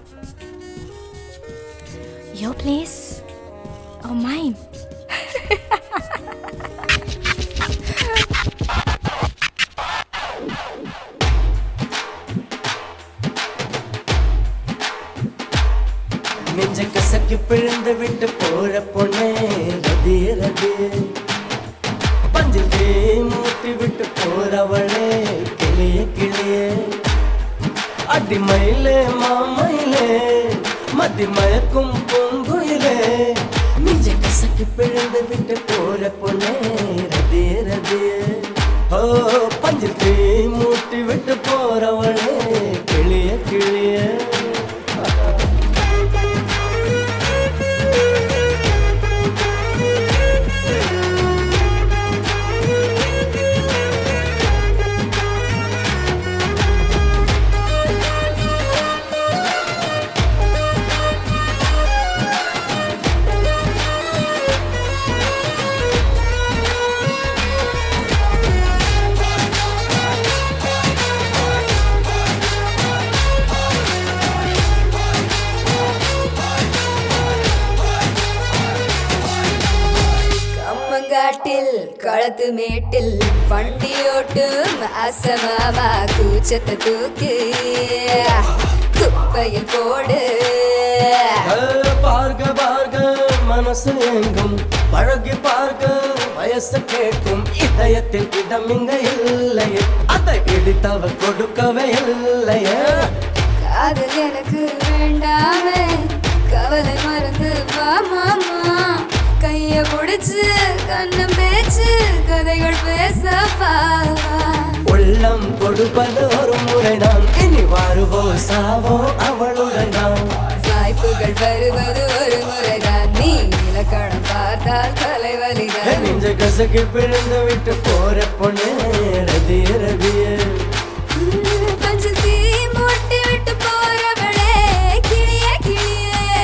Your place or mine? நெஞ்ச கசக்கி பிழந்து விட்டு போற பொண்ணே ரதிய ரதிய பஞ்சில் தீ மூட்டி விட்டு போறவளே கிளிய கிளிய அடி மயிலே மாமயிலே மதி மயக்கும் பூங்குயிலே நெஞ்ச கசக்கி பிழந்து விட்டு போற பொண்ணே ரதிய ரதிய ஓ பஞ்சில் தீ மூட்டி விட்டு போறவளே கிளிய கிளிய கம்மங்காட்டில் களத்து மேட்டில் வண்டியோட்டும் அசமாமா கூச்சத்தை தூக்கு குப்பையில் போடு பார்க்க பார்க்க மனசு எங்கும் பழகி பார்க்க வயசு கேட்கும் இதயத்தில் இடம் இங்க இல்லையே அதை இடித்தவ கொடுக்கவே இல்லையே காதல் எனக்கு வேண்டாமே கவலை மறந்து வா மாமா கைய பிடிச்சு கண்ணம் பேச்சு கதைகள் பேசப்பா உள்ளம் கொடுப்பது ஒரு முறைதான் இனி வாருவோ சாவோ அவளுடன் தான் வாய்ப்புகள் வருவது ஒரு முறைதான் நீ இலக்கணம் பார்த்தால் தலைவலிதான் நெஞ்ச கசக்கி பிழந்து விட்டு போற பொண்ணு ரதிய ரதிய பஞ்சு தீ மூட்டி விட்டு போறவளே கிளிய கிளியே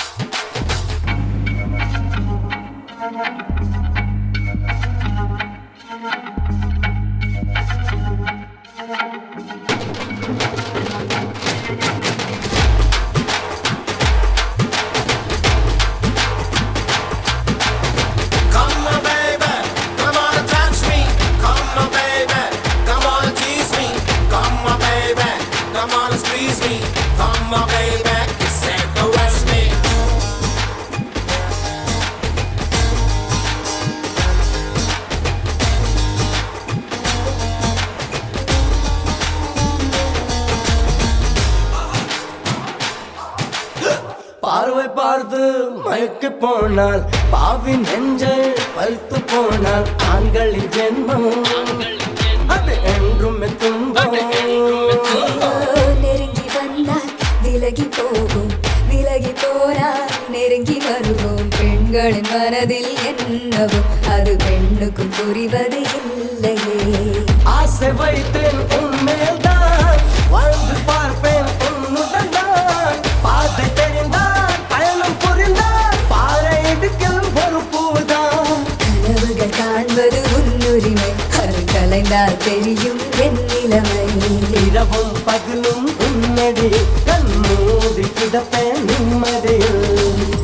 Come on, baby, come on and touch me. Come on, baby, come on and tease me. Come on, baby, come on and squeeze me. Come on, baby, kiss and caress me. பார்வை பார்த்து மயக்கி போனால் பாவி நெஞ்சை பறித்து போனால் ஆண்களின் ஜென்மம் அது என்றும் துன்பம் நெருங்கி வந்தால் விலகி போகும் விலகி போனால் நெருங்கி வருவோம் பெண்களின் மனதில் என்னவோ அது பெண்ணுக்கும் புரிவது இல்லையே ஆசை வைத்தேன் உன்மேல் தான் வாழ்ந்து பார்ப்பேன் உன்னுடன் தான் பாதை தெரிந்தால் பயணம் புரிந்தால் பாறை இடுக்கில் ஒரு பூதான் கனவுகள் காண்பது உன்னுரிமை அது கலைந்தால் தெரியும் என் நிலைமை இரவும் பகலும் உன்னடி கண் மூடி கிடப்பேன் நிம்மதியில்